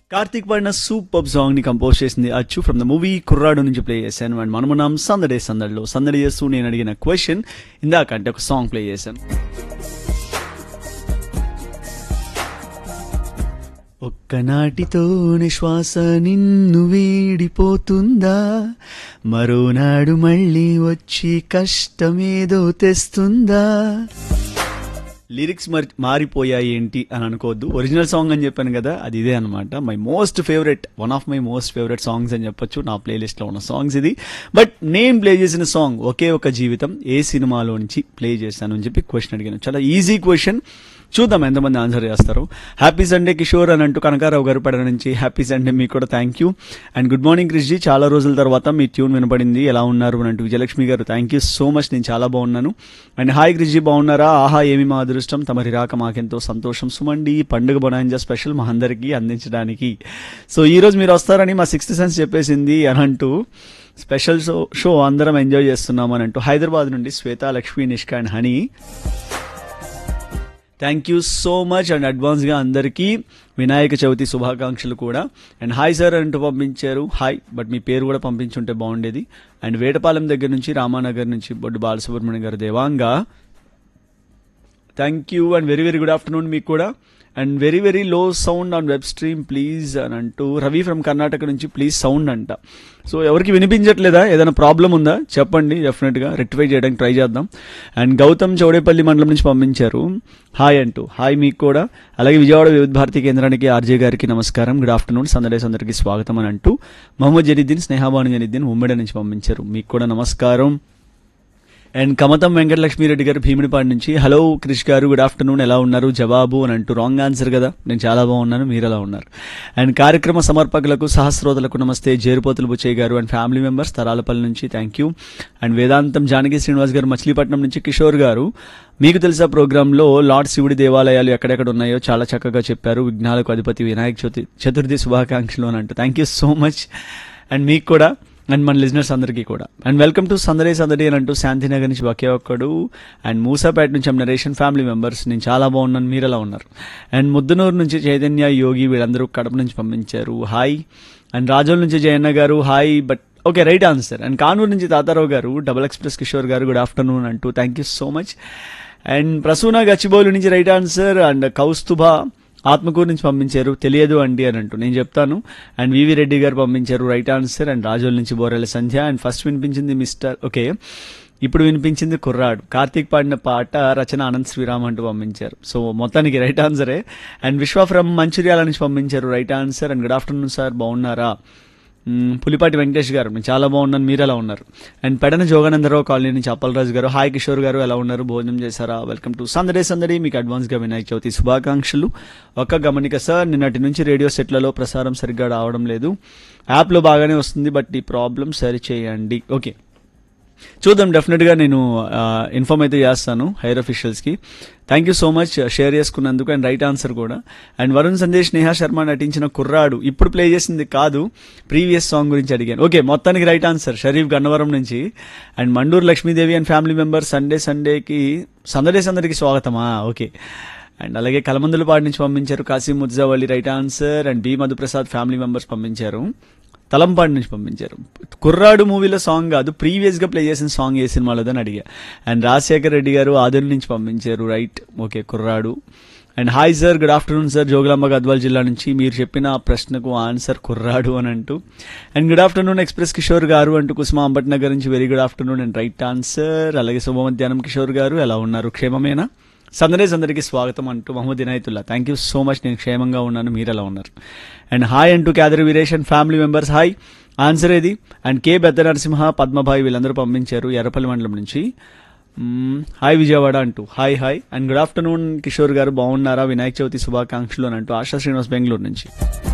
కార్తీక్ పాడిన super song ని compose చేసింది అచ్చు ఫ్రమ్ ద మూవీ కుర్రాడు నుంచి ప్లే చేశాను అండ్ మనమున్నాం సందడే సందడిలో సందడి చేస్తూ నేను అడిగిన క్వశ్చన్ ఇందాక అంటే ఒక సాంగ్ ప్లే చేశాను ఒక్కనాటితోనే శ్వాస నిన్ను వీడిపోతుందా మరోనాడు మళ్ళీ వచ్చి కష్టమేదో తెస్తుందా లిరిక్స్ మరి మారిపోయాయి ఏంటి అని అనుకోవద్దు ఒరిజినల్ సాంగ్ అని చెప్పాను కదా అది ఇదే అనమాట my most favourite one of my most favourite songs అని చెప్పొచ్చు నా ప్లేలిస్ట్లో ఉన్న సాంగ్స్ ఇది బట్ నేను ప్లే చేసిన సాంగ్ ఒకే ఒక జీవితం ఏ సినిమాలో నుంచి ప్లే చేశాను అని చెప్పి క్వశ్చన్ అడిగాను చాలా ఈజీ క్వశ్చన్ చూద్దాం ఎంతమంది ఆన్సర్ చేస్తారు హ్యాపీ సండే కిషోర్ అని అంటూ కనకారావు గారు పడ నుంచి హ్యాపీ సండే మీకు కూడా thank you and good morning క్రిష్జీ చాలా రోజుల తర్వాత మీ ట్యూన్ వినపడింది ఎలా ఉన్నారు అని అంటూ విజయలక్ష్మి గారు థ్యాంక్ యూ సో మచ్ నేను చాలా బాగున్నాను అండ్ హాయ్ క్రిష్జీ బాగున్నారా ఆహా ఏమి మా అదృష్టం తమరి రాక మాకెంతో సంతోషం సుమండి పండుగ బొనాయింజా స్పెషల్ మా అందరికీ అందించడానికి సో ఈ రోజు మీరు వస్తారని మా సిక్స్త్ సెన్స్ చెప్పేసింది అని అంటూ స్పెషల్ షో షో అందరం ఎంజాయ్ చేస్తున్నాం అని అంటూ హైదరాబాద్ నుండి Shweta Lakshmi Nishka and Honey thank you so much and అడ్వాన్స్గా అందరికీ వినాయక చవితి శుభాకాంక్షలు కూడా అండ్ హాయ్ సార్ అంటూ పంపించారు హాయ్ బట్ మీ పేరు కూడా పంపించుంటే బాగుండేది అండ్ వేటపాలెం దగ్గర నుంచి రామానగర్ నుంచి బొడ్డు బాలసుబ్రహ్మణ్యం గారు దేవాంగా thank you and very very good afternoon మీకు కూడా and very very low sound on web stream please అని అంటూ రవి ఫ్రమ్ కర్ణాటక నుంచి ప్లీజ్ సౌండ్ అంట సో ఎవరికి వినిపించట్లేదా ఏదైనా ప్రాబ్లం ఉందా చెప్పండి డెఫినెట్గా రెక్టిఫై చేయడానికి ట్రై చేద్దాం అండ్ గౌతమ్ చౌడేపల్లి మండలం నుంచి పంపించారు హాయ్ అంటూ హాయ్ మీకు కూడా అలాగే విజయవాడ వివిధ భారతి కేంద్రానికి ఆర్జే గారికి నమస్కారం గుడ్ ఆఫ్టర్నూన్ సందడేస్ అందరికీ స్వాగతం అని అంటూ మహమ్మద్ జనీద్దీన్ స్నేహాబాను జనీద్దీన్ ఉమ్మడి నుంచి పంపించారు మీకు కూడా నమస్కారం అండ్ కమతం వెంకటలక్ష్మిరెడ్డి గారు భీముడిపాడు నుంచి హలో క్రిష్ గారు గుడ్ ఆఫ్టర్నూన్ ఎలా ఉన్నారు జవాబు అని అంటూ రాంగ్ ఆన్సర్ కదా నేను చాలా బాగున్నాను మీరు ఎలా ఉన్నారు అండ్ కార్యక్రమ సమర్పకులకు సహస్రోతలకు నమస్తే జేరుపోతులు బుచ్చయ్య గారు అండ్ ఫ్యామిలీ మెంబర్స్ తరాలపల్లి నుంచి థ్యాంక్ యూ అండ్ వేదాంతం జానకి శ్రీనివాస్ గారు మచిలీపట్నం నుంచి కిషోర్ గారు మీకు తెలుసా ప్రోగ్రాంలో లార్డ్ శివుడి దేవాలయాలు ఎక్కడెక్కడ ఉన్నాయో చాలా చక్కగా చెప్పారు విఘ్నాలకు అధిపతి వినాయక చవితి చతుర్థి శుభాకాంక్షలు అని అంటూ thank you so much and మీకు కూడా అండ్ మన లిజనర్స్ అందరికీ కూడా అండ్ వెల్కమ్ టు సందడే సందడి అని అంటూ శాంతినగర్ నుంచి ఒకే ఒక్కడు అండ్ మూసాపేట నుంచి నరేషన్ ఫ్యామిలీ మెంబర్స్ నేను చాలా బాగున్నాను మీరు ఎలా ఉన్నారు అండ్ ముద్దునూరు నుంచి చైతన్య యోగి వీళ్ళందరూ కడప నుంచి పంపించారు హాయ్ అండ్ రాజోల్ నుంచి జయన్న గారు hi but okay right answer and Kanuru నుంచి తాతారావు గారు డబుల్ ఎక్స్ప్రెస్ కిషోర్ గారు గుడ్ ఆఫ్టర్నూన్ అంటూ thank you so much and Prasuna Gachibowli నుంచి right answer and Kaustubha Atmakur నుంచి పంపించారు తెలియదు అండి అని అంటూ నేను చెప్తాను అండ్ వివి రెడ్డి గారు పంపించారు రైట్ ఆన్సర్ అండ్ రాజోల్ నుంచి బోరెల సంధ్య అండ్ ఫస్ట్ వినిపించింది మిస్టర్ ఓకే ఇప్పుడు వినిపించింది కుర్రాడు కార్తీక్ పాడిన పాట రచన అనంత్ శ్రీరామ్ అంటూ పంపించారు సో మొత్తానికి రైట్ ఆన్సరే అండ్ విశ్వ ఫ్రమ్ మంచిర్యాల నుంచి పంపించారు right answer and good afternoon sir బాగున్నారా మ్మ్, పులిపాటి వెంకటేష్ గారు నేను చాలా బాగున్నాను మీరు ఎలా ఉన్నారు అండ్ పెడన జోగానందరావు కాలనీ నుంచి అప్పలరాజు గారు హాయ్ కిషోర్ గారు ఎలా ఉన్నారు భోజనం చేశారా వెల్కమ్ టు సందడే సందడి మీకు అడ్వాన్స్గా వినాయక చవితి శుభాకాంక్షలు ఒక్క గమనిక సార్ నిన్నటి నుంచి రేడియో సెట్లలో ప్రసారం సరిగ్గా రావడం లేదు యాప్లో బాగానే వస్తుంది బట్ ఈ ప్రాబ్లం సరి చేయండి ఓకే చూద్దాం డెఫినెట్గా నేను ఇన్ఫామ్ అయితే చేస్తాను హైర్ అఫీషియల్స్కి thank you so much share చేసుకున్నందుకు అండ్ రైట్ ఆన్సర్ కూడా అండ్ వరుణ్ సందేశ్ నేహా శర్మ నటించిన కుర్రాడు ఇప్పుడు ప్లే చేసింది కాదు ప్రీవియస్ సాంగ్ గురించి అడిగాను ఓకే మొత్తానికి రైట్ ఆన్సర్ షరీఫ్ గన్నవరం నుంచి and Manduru Lakshmidevi and family member Sunday సండేకి సందడే సందడికి స్వాగతమా ఓకే అండ్ అలాగే కలమందులపాడు నుంచి పంపించారు Kasim Mujjavali right answer and B Madhuprasad family members పంపించారు తలంపాడు నుంచి పంపించారు కుర్రాడు మూవీలో సాంగ్ కాదు ప్రీవియస్ గా ప్లే చేసిన సాంగ్ ఏ సినిమాలో అని అడిగా అండ్ రాజశేఖర్ రెడ్డి గారు ఆదోని నుంచి పంపించారు right okay Kurradu and hi sir good afternoon sir Jogulamba Gadwal జిల్లా నుంచి మీరు చెప్పిన ఆ ప్రశ్నకు ఆన్సర్ కుర్రాడు అని అంటూ and good afternoon express Kishore గారు అంటూ కుసుమ అంబట్నగర్ నుంచి very good afternoon and right answer అలాగే శుభ మధ్యాహ్నం కిషోర్ గారు ఎలా ఉన్నారు క్షేమమేనా సందరేస్ అందరికీ స్వాగతం అంటూ Mohammed Inayatullah thank you so much నేను క్షేమంగా ఉన్నాను మీరు ఎలా ఉన్నారు అండ్ హాయ్ అంటూ Khader Veeresh and family members hi answer ఏది అండ్ కే పెద్ద నరసింహ పద్మభాయ్ వీళ్ళందరూ పంపించారు ఎర్రపల్లి మండలం నుంచి మ్మ్, హాయ్ విజయవాడ అంటూ hi hi and good afternoon Kishore గారు బాగున్నారా వినాయక చవితి శుభాకాంక్షలు అని అంటూ ఆశా శ్రీనివాస్ బెంగళూరు నుంచి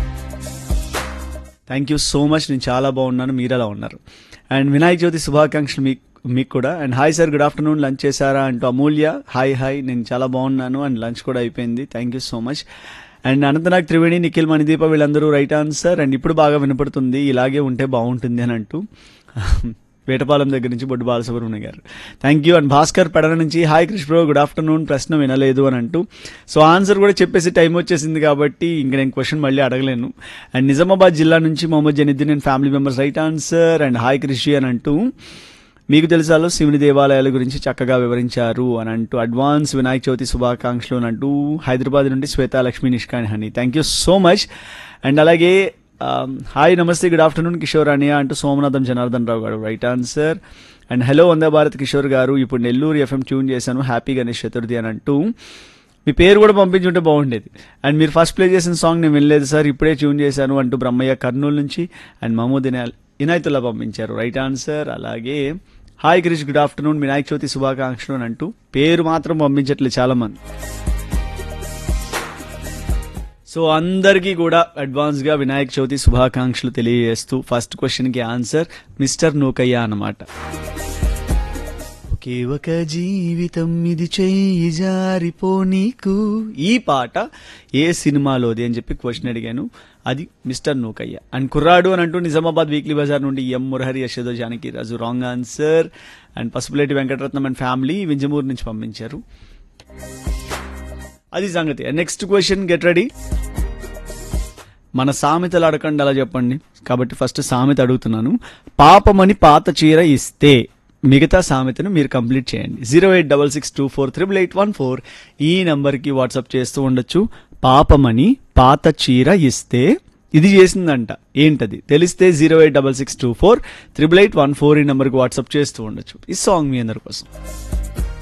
థ్యాంక్ యూ సో మచ్ నేను చాలా బాగున్నాను మీరు ఎలా ఉన్నారు అండ్ వినాయక చవితి శుభాకాంక్షలు మీకు మీకు కూడా and hi sir good afternoon lunch చేశారా అంటూ అమూల్య హాయ్ హాయ్ నేను చాలా బాగున్నాను అండ్ లంచ్ కూడా అయిపోయింది thank you so much and Anantnag Triveni Nikhil Manideepa వీళ్ళందరూ రైట్ ఆన్సర్ అండ్ ఇప్పుడు బాగా వినపడుతుంది ఇలాగే ఉంటే బాగుంటుంది అని అంటూ వేటపాలెం దగ్గర నుంచి బొడ్డు బాలసుబ్రహ్మణ్యం గారు thank you and Bhaskar Pedana నుంచి hi Krishna bro good afternoon ప్రశ్న వినలేదు అని అంటూ సో ఆన్సర్ కూడా చెప్పేసి టైం వచ్చేసింది కాబట్టి ఇంక నేను క్వశ్చన్ మళ్ళీ అడగలేను అండ్ నిజామాబాద్ జిల్లా నుంచి Mohammed Janiddin and family members right answer and hi Krishi అని అంటూ మీకు తెలుసాలో శివుని దేవాలయాల గురించి చక్కగా వివరించారు అని అంటూ అడ్వాన్స్ వినాయక చవితి శుభాకాంక్షలు అని అంటూ హైదరాబాద్ నుండి శ్వేత లక్ష్మీ నిష్కాని honey thank you so much and అలాగే హాయ్ నమస్తే గుడ్ ఆఫ్టర్నూన్ కిషోర్ అనియా అంటూ సోమనాథం జనార్దన్ రావు గారు right answer and hello Vande Bharat Kishore గారు ఇప్పుడు నెల్లూరు ఎఫ్ఎం ట్యూన్ చేశాను హ్యాపీ గణేష్ చతుర్థి అని అంటూ మీ పేరు కూడా పంపించుంటే బాగుండేది అండ్ మీరు ఫస్ట్ ప్లే చేసిన సాంగ్ నేను వినలేదు సార్ ఇప్పుడే ట్యూన్ చేశాను అంటూ బ్రహ్మయ్య కర్నూలు నుంచి అండ్ మహమూద్ ఇనాల్ ఇనాయతుల్లా పంపించారు రైట్ ఆన్సర్ అలాగే hi Krish good afternoon Vinayaka Chavithi శుభాకాంక్షలు అని అంటూ పేరు మాత్రం పంపించట్లేదు చాలా మంది సో అందరికీ కూడా అడ్వాన్స్గా వినాయక చవితి శుభాకాంక్షలు తెలియజేస్తూ ఫస్ట్ క్వశ్చన్కి ఆన్సర్ మిస్టర్ నూకయ్య అన్నమాట ఒకే ఒక జీవితం ఇది చెయ్యి జారిపో నీకు ఈ పాట ఏ సినిమాలోది అని చెప్పి క్వశ్చన్ అడిగాను అది మిస్టర్ నూకయ్య అండ్ కుర్రాడు అని అంటూ నిజామాబాద్ వీక్లీ బజార్ నుండి M Murahari Yashoda Janaki Raju wrong answer and Pasupuleti Venkataratnam and family Vinjamuru నుంచి పంపించారు అది సంగతి నెక్స్ట్ క్వశ్చన్ గెట్ రెడీ మన సామెతలు అడగండి అలా చెప్పండి కాబట్టి ఫస్ట్ సామెత అడుగుతున్నాను పాపమని పాత చీర ఇస్తే మిగతా సామెతను మీరు కంప్లీట్ చేయండి zero eight double six two four triple eight one four ఈ నంబర్కి వాట్సాప్ చేస్తూ ఉండొచ్చు పాపమని పాత చీర ఇస్తే ఇది చేసిందంట ఏంటది తెలిస్తే zero eight double six two four triple eight one four ఈ నెంబర్కి వాట్సాప్ చేస్తూ ఉండొచ్చు ఈ సాంగ్ మీ అందరి కోసం